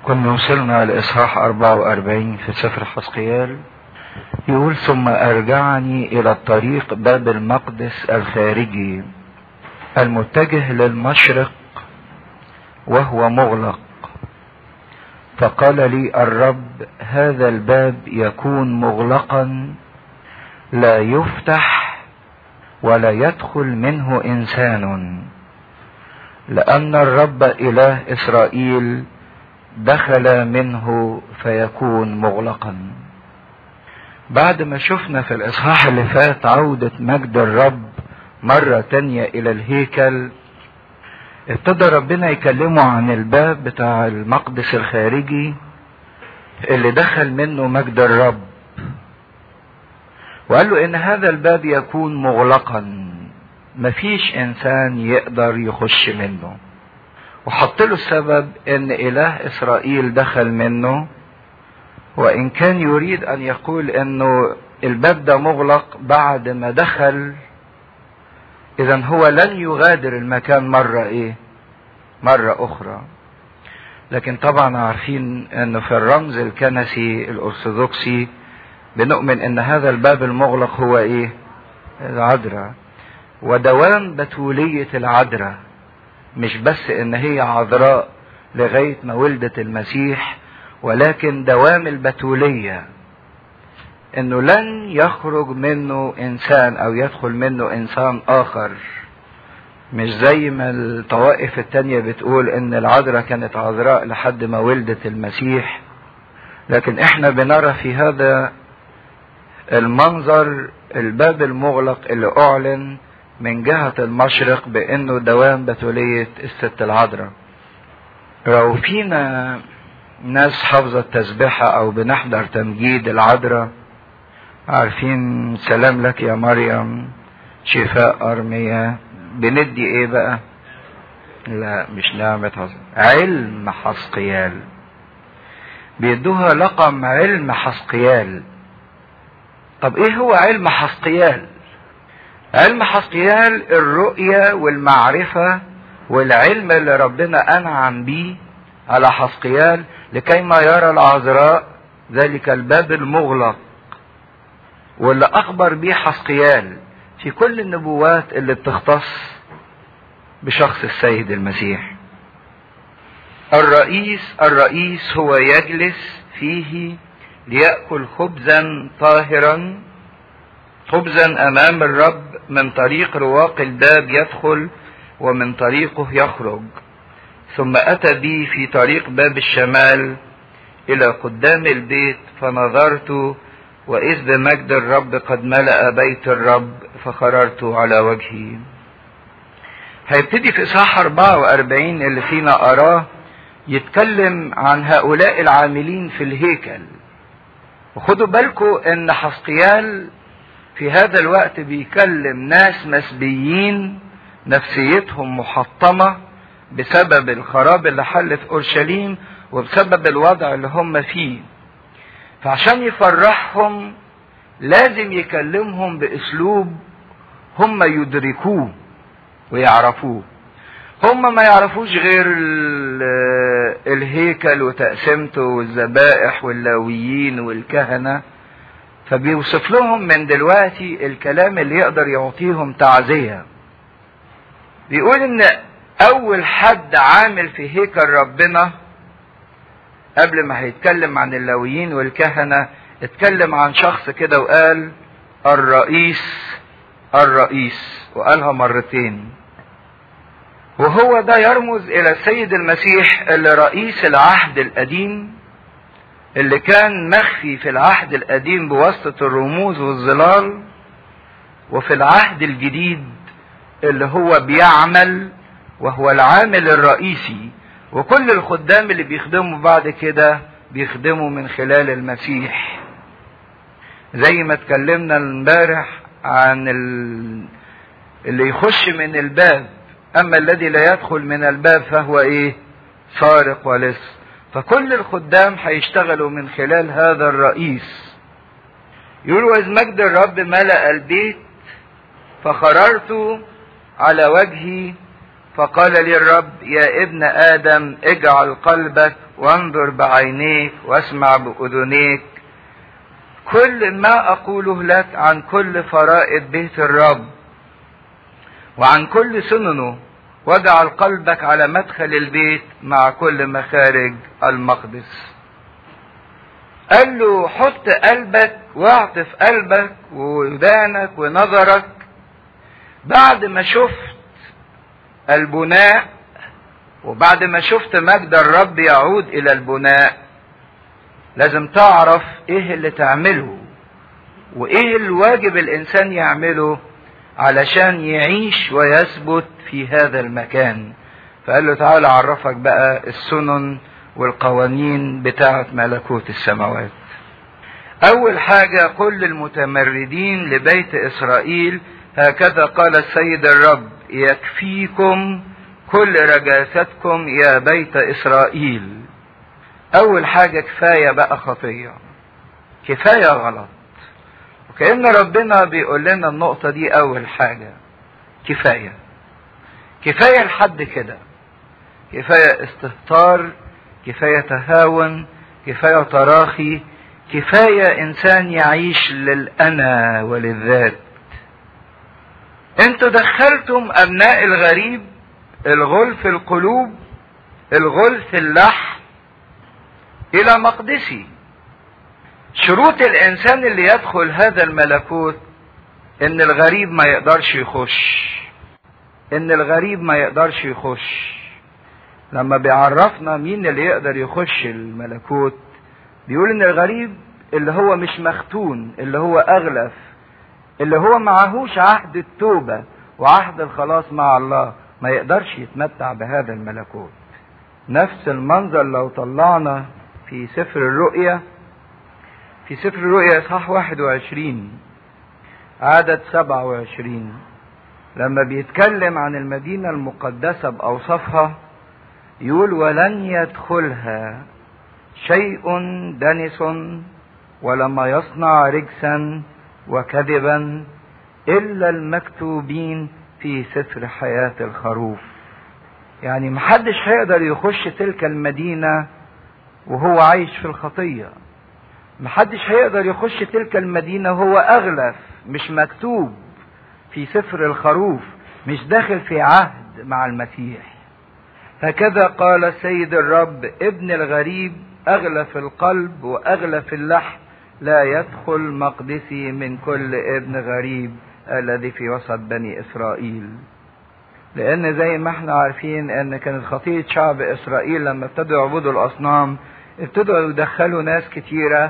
كنا وصلنا لإصحاح 44 في سفر حسقيال يقول ثم أرجعني إلى الطريق باب المقدس الخارجي المتجه للمشرق وهو مغلق فقال لي الرب هذا الباب يكون مغلقا لا يفتح ولا يدخل منه انسان لان الرب اله اسرائيل دخل منه فيكون مغلقا بعد ما شفنا في الاصحاح اللي فات عودة مجد الرب مرة تانية الى الهيكل ابتدى ربنا يكلمه عن الباب بتاع المقدس الخارجي اللي دخل منه مجد الرب وقال له ان هذا الباب يكون مغلقا مفيش انسان يقدر يخش منه وحط له السبب ان اله اسرائيل دخل منه وان كان يريد ان يقول انه الباب ده مغلق بعد ما دخل اذا هو لن يغادر المكان مرة ايه مرة اخرى لكن طبعا عارفين انه في الرمز الكنسي الارثوذكسي بنؤمن ان هذا الباب المغلق هو ايه العذراء ودوام بتولية العذراء مش بس ان هي عذراء لغاية ما ولدت المسيح ولكن دوام البتولية انه لن يخرج منه انسان او يدخل منه انسان اخر مش زي ما الطوائف التانية بتقول ان العذراء كانت عذراء لحد ما ولدت المسيح لكن احنا بنرى في هذا المنظر الباب المغلق اللي اعلن من جهة المشرق بانه دوام بتولية الست العذراء لو فينا ناس حافظة التسبيحة او بنحضر تمجيد العذراء عارفين سلام لك يا مريم شفاء أرمية بندي ايه بقى لا مش نعمة حسقيال علم حسقيال بيدوها لقب علم حسقيال طب ايه هو علم حسقيال علم حسقيال الرؤية والمعرفة والعلم اللي ربنا انعم بيه على حسقيال لكي ما يرى العذراء ذلك الباب المغلق واللي اخبر بيه حسقيال في كل النبوات اللي بتختص بشخص السيد المسيح الرئيس الرئيس هو يجلس فيه ليأكل خبزا طاهرا خبزا امام الرب من طريق رواق الباب يدخل ومن طريقه يخرج ثم اتى بي في طريق باب الشمال الى قدام البيت فنظرت وإذ بمجد الرب قد ملأ بيت الرب فخررت على وجهي هيبتدي في إصحاح 44 اللي فينا أراه يتكلم عن هؤلاء العاملين في الهيكل وخدوا بالكم ان حسقيال في هذا الوقت بيكلم ناس مسبيين نفسيتهم محطمة بسبب الخراب اللي حل في اورشليم وبسبب الوضع اللي هم فيه فعشان يفرحهم لازم يكلمهم باسلوب هم يدركوه ويعرفوه هم ما يعرفوش غير الهيكل وتقسيمته والذبائح واللاويين والكهنة فبيوصف لهم من دلوقتي الكلام اللي يقدر يعطيهم تعزية بيقول ان اول حد عامل في هيكل ربنا قبل ما هيتكلم عن اللاويين والكهنة اتكلم عن شخص كده وقال الرئيس الرئيس وقالها مرتين وهو ده يرمز الى السيد المسيح اللي رئيس العهد القديم اللي كان مخفي في العهد القديم بواسطة الرموز والظلال وفي العهد الجديد اللي هو بيعمل وهو العامل الرئيسي وكل الخدام اللي بيخدموا بعد كده بيخدموا من خلال المسيح زي ما اتكلمنا امبارح عن اللي يخش من الباب اما الذي لا يدخل من الباب فهو ايه سارق ولص فكل الخدام هيشتغلوا من خلال هذا الرئيس يقول واذ مجد الرب ملأ البيت فخررت على وجهي فقال لي الرب يا ابن آدم اجعل قلبك وانظر بعينيك واسمع بأذنيك كل ما أقوله لك عن كل فرائض بيت الرب وعن كل سننه واجعل قلبك على مدخل البيت مع كل مخارج المقدس قال له حط قلبك واعطف قلبك وودانك ونظرك بعد ما شفت البناء وبعد ما شفت مجد الرب يعود الى البناء لازم تعرف ايه اللي تعمله وايه الواجب الانسان يعمله علشان يعيش ويثبت في هذا المكان فقال له تعالى اعرفك بقى السنن والقوانين بتاعه ملكوت السماوات اول حاجه قل للمتمردين لبيت اسرائيل هكذا قال السيد الرب يكفيكم كل رجاستكم يا بيت اسرائيل اول حاجه كفايه بقى خطيه كفايه غلط وكأن ربنا بيقول لنا النقطة دي أول حاجة كفاية كفاية لحد كده كفاية استهتار كفاية تهاون كفاية تراخي كفاية إنسان يعيش للأنا وللذات انتوا دخلتم أبناء الغريب الغل في القلوب الغل في اللحم إلى مقدسي شروط الانسان اللي يدخل هذا الملكوت ان الغريب ما يقدرش يخش ان الغريب ما يقدرش يخش لما بيعرفنا مين اللي يقدر يخش الملكوت بيقول ان الغريب اللي هو مش مختون اللي هو اغلف اللي هو معهوش عهد التوبة وعهد الخلاص مع الله ما يقدرش يتمتع بهذا الملكوت نفس المنظر لو طلعنا في سفر الرؤيا في سفر الرؤيا اصحاح 21 عدد 27 لما بيتكلم عن المدينة المقدسة بأوصافها يقول ولن يدخلها شيء دنس ولما يصنع رجسا وكذبا إلا المكتوبين في سفر حياة الخروف يعني محدش هيقدر يخش تلك المدينة وهو عايش في الخطيه محدش هيقدر يخش تلك المدينة وهو أغلف مش مكتوب في سفر الخروف مش داخل في عهد مع المسيح هكذا قال سيد الرب ابن الغريب أغلف القلب وأغلف اللحم لا يدخل مقدسي من كل ابن غريب الذي في وسط بني إسرائيل لأن زي ما احنا عارفين أن كانت خطية شعب إسرائيل لما ابتدوا يعبدوا الأصنام ابتدوا يدخلوا ناس كتيرة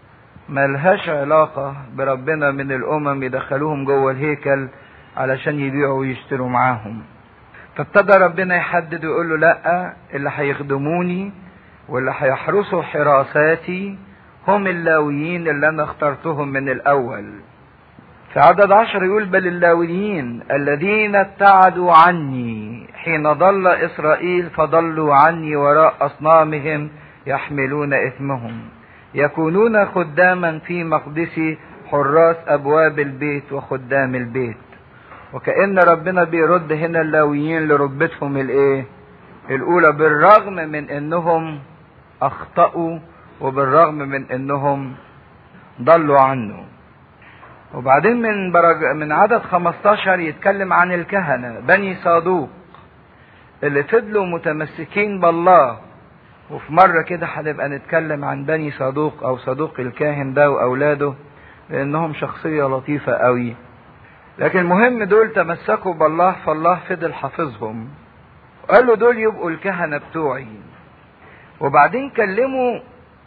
ملهاش علاقة بربنا من الأمم يدخلوهم جوه الهيكل علشان يبيعوا ويشتروا معاهم فابتدى ربنا يحدد ويقول له لا اللي هيخدموني واللي هيحرسوا حراساتي هم اللاويين اللي انا اخترتهم من الاول في عدد عشر يقول بل اللاويين الذين ابتعدوا عني حين ضل اسرائيل فضلوا عني وراء اصنامهم يحملون اثمهم يكونون خداما في مقدسي حراس ابواب البيت وخدام البيت وكأن ربنا بيرد هنا اللاويين لرتبتهم الايه الاولى بالرغم من انهم اخطأوا وبالرغم من انهم ضلوا عنه وبعدين من برج من عدد 15 يتكلم عن الكهنة بني صادوق اللي فضلوا متمسكين بالله وفي مرة كده هنبقى نتكلم عن بني صادوق أو صادوق الكاهن ده وأولاده لأنهم شخصية لطيفة قوي لكن المهم دول تمسكوا بالله فالله فضل حافظهم وقال له دول يبقوا الكهنة بتوعي وبعدين كلموا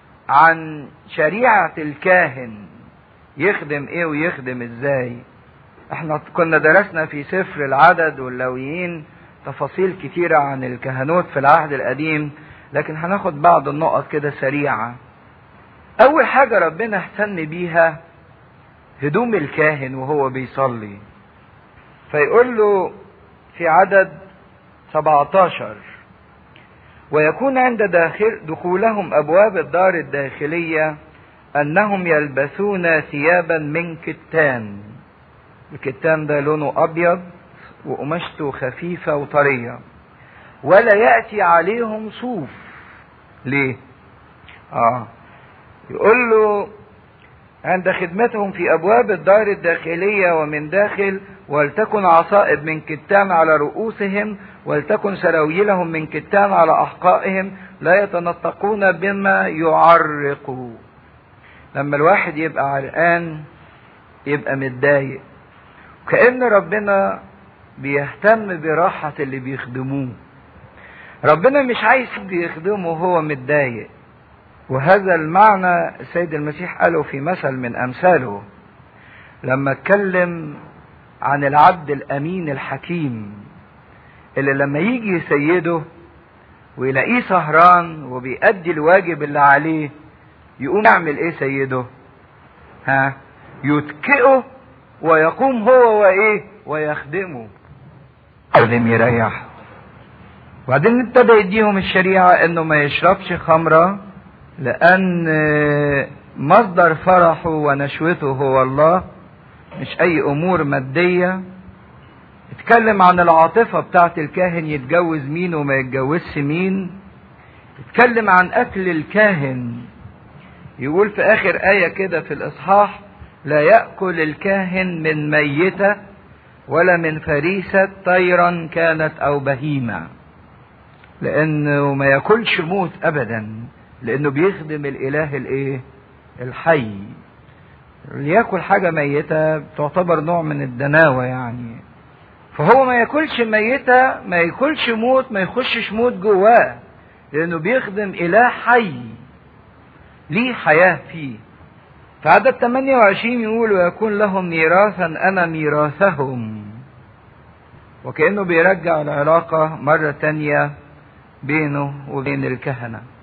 عن شريعة الكاهن يخدم ايه ويخدم ازاي احنا كنا درسنا في سفر العدد واللويين تفاصيل كتيرة عن الكهنوت في العهد القديم لكن هناخد بعض النقط كده سريعة اول حاجة ربنا اهتم بيها هدوم الكاهن وهو بيصلي فيقول له في عدد 17 ويكون عند داخل دخولهم ابواب الدار الداخليه انهم يلبسون ثيابا من كتان الكتان ده لونه ابيض وقماشته خفيفه وطريه ولا يأتي عليهم صوف ليه اه يقول له عند خدمتهم في ابواب الدار الداخلية ومن داخل ولتكن عصائب من كتان على رؤوسهم ولتكن سراويلهم من كتان على احقائهم لا يتنطقون بما يعرق لما الواحد يبقى عرقان يبقى متضايق كأن ربنا بيهتم براحة اللي بيخدموه ربنا مش عايز حد يخدمه وهو متضايق وهذا المعنى السيد المسيح قاله في مثل من امثاله لما اتكلم عن العبد الامين الحكيم اللي لما يجي سيده ويلاقيه سهران وبيأدي الواجب اللي عليه يقوم يعمل ايه سيده ها يتكئه ويقوم هو وايه ويخدمه لازم يريح وبعدين ابتدى يديهم الشريعة انه ما يشربش خمرة لان مصدر فرحه ونشوته هو الله مش اي امور مادية اتكلم عن العاطفة بتاعت الكاهن يتجوز مين وما يتجوزش مين اتكلم عن اكل الكاهن يقول في اخر اية كده في الاصحاح لا يأكل الكاهن من ميتة ولا من فريسة طيرا كانت او بهيمة لانه ما ياكلش موت ابدا لانه بيخدم الاله الايه الحي اللي ياكل حاجة ميتة تعتبر نوع من الدناوة يعني فهو ما ياكلش ميتة ما ياكلش موت ما يخشش موت جواه لانه بيخدم اله حي ليه حياة فيه في عدد 28 يقول ويكون لهم ميراثا انا ميراثهم وكأنه بيرجع العلاقة مرة تانية بينه وبين الكهنة